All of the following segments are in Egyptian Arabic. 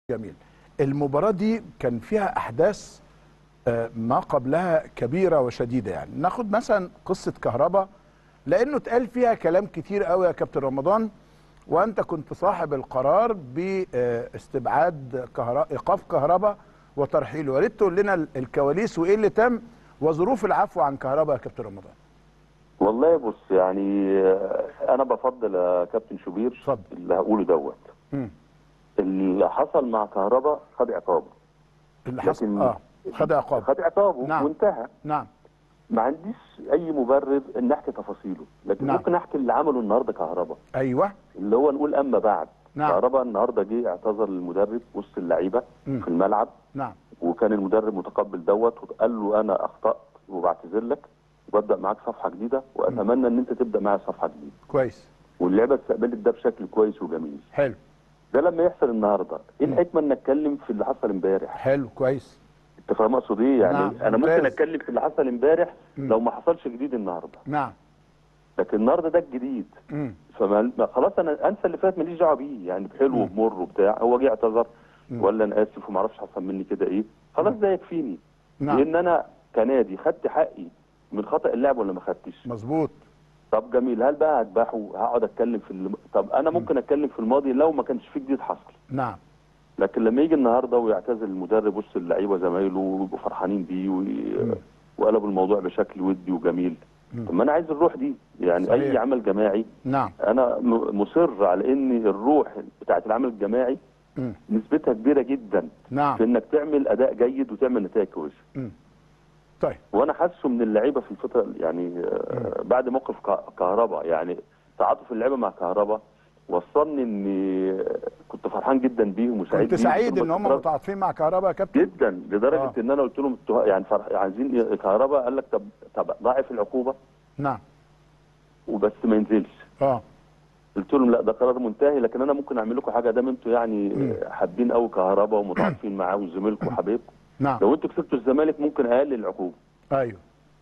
جميل المباراة دي كان فيها أحداث آه، ما قبلها كبيرة وشديدة يعني ناخد مثلا قصة كهربا لأنه اتقال فيها كلام كتير قوي يا كابتن رمضان وأنت كنت صاحب القرار باستبعاد كهرباء إيقاف كهربا وترحيله يا ريت تقول لنا ال- الكواليس وإيه اللي تم وظروف العفو عن كهربا يا كابتن رمضان والله بص يعني آه، انا بفضل يا كابتن شوبير اتفضل. اللي هقوله دوت مم. اللي حصل مع كهربا خد عقابه اللي حصل لكن- اه خد عقاب خد عقابه نعم. وانتهى نعم ما عنديش اي مبرر ان احكي تفاصيله لكن نعم. ممكن احكي اللي عمله النهارده كهربا أيوه اللي هو نقول اما بعد نعم. كهربا النهارده جه اعتذر للمدرب وسط اللعيبه مم. في الملعب نعم وكان المدرب متقبل دوت وقال له انا اخطات وبعتذر لك وببدا معاك صفحه جديده واتمنى ان انت تبدا معايا صفحه جديده كويس واللعبه استقبلت ده بشكل كويس وجميل حلو ده لما يحصل النهارده ايه الحكمه ان اتكلم في اللي حصل امبارح حلو كويس انت فاهم اقصد ايه يعني نعم، انا ممتاز. ممكن اتكلم في اللي حصل امبارح مم. لو ما حصلش جديد النهارده نعم لكن النهارده ده الجديد مم. فما ما- خلاص انا انسى اللي فات ماليش دعوه بيه يعني بحلو مم. وبمر وبتاع هو جه اعتذر مم. ولا انا اسف وما اعرفش حصل مني كده ايه خلاص ده يكفيني نعم لان انا كنادي خدت حقي من خطا اللاعب ولا ما خدتش مظبوط طب جميل هل بقى هذبحه هقعد اتكلم في الم... طب انا ممكن اتكلم في الماضي لو ما كانش فيه جديد حصل نعم لكن لما يجي النهارده ويعتزل المدرب وسط اللعيبه زمايله ويبقوا فرحانين بيه و... وقلبوا الموضوع بشكل ودي وجميل مم. طب ما انا عايز الروح دي يعني صحيح. اي عمل جماعي نعم انا م- مصر على ان الروح بتاعت العمل الجماعي مم. نسبتها كبيره جدا نعم في انك تعمل اداء جيد وتعمل نتائج كويسه مم. طيب وانا حاسه من اللعيبه في الفتره يعني آه، بعد موقف ك- كهربا يعني تعاطف اللعيبه مع كهربا وصلني اني كنت فرحان جدا بيهم وسعيد كنت بيهم. سعيد ان هم كنت متعاطفين مع كهربا يا كابتن جدا لدرجه آه. ان انا قلت لهم انتوا يعني فرح عايزين إيه؟ كهربا قال لك طب طب ضاعف العقوبه نعم وبس ما ينزلش اه قلت لهم لا ده قرار منتهي لكن انا ممكن اعمل لكم حاجه دام انتوا يعني مم. حابين قوي كهربا ومتعاطفين معاه وزميلكم وحبيبكم نعم لو انتوا كسبتوا الزمالك ممكن اقلل العقوبه ايوه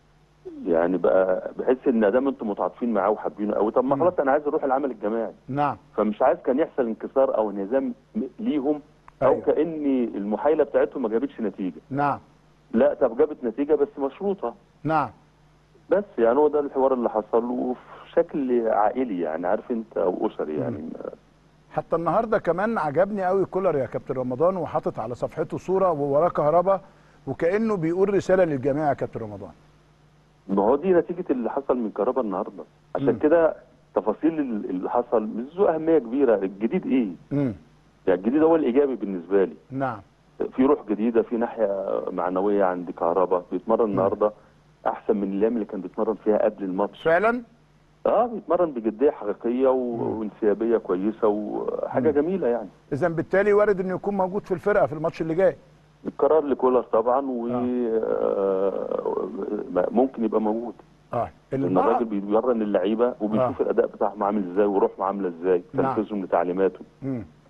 يعني بقى بحس ان دام انتوا متعاطفين معاه وحابينه قوي طب ما مم. خلاص انا عايز اروح العمل الجماعي نعم فمش عايز كان يحصل انكسار او انهزام م- ليهم او أيوة. كان المحايله بتاعتهم ما جابتش نتيجه نعم لا طب جابت نتيجه بس مشروطه نعم بس يعني هو ده الحوار اللي حصل وفي شكل عائلي يعني عارف انت او اسري يعني حتى النهارده كمان عجبني قوي كولر يا كابتن رمضان وحاطط على صفحته صوره ووراه كهربا وكانه بيقول رساله للجميع يا كابتن رمضان ما هو دي نتيجه اللي حصل من كهربا النهارده عشان مم. كده تفاصيل ال- اللي حصل مش ذو اهميه كبيره الجديد ايه امم يعني الجديد هو الايجابي بالنسبه لي نعم في روح جديده في ناحيه معنويه عند كهربا بيتمرن النهارده احسن من الايام اللي كان بيتمرن فيها قبل الماتش فعلا اه بيتمرن بجديه حقيقيه و- وانسيابيه كويسه وحاجه مم. جميله يعني اذا بالتالي وارد انه يكون موجود في الفرقه في الماتش اللي جاي القرار لكولر طبعا وممكن يبقى موجود اه لان البعض الراجل بيمرن اللعيبه وبيشوف آه. الاداء بتاعهم عامل ازاي وروحهم عامله ازاي نعم. تنفيذهم لتعليماته مم.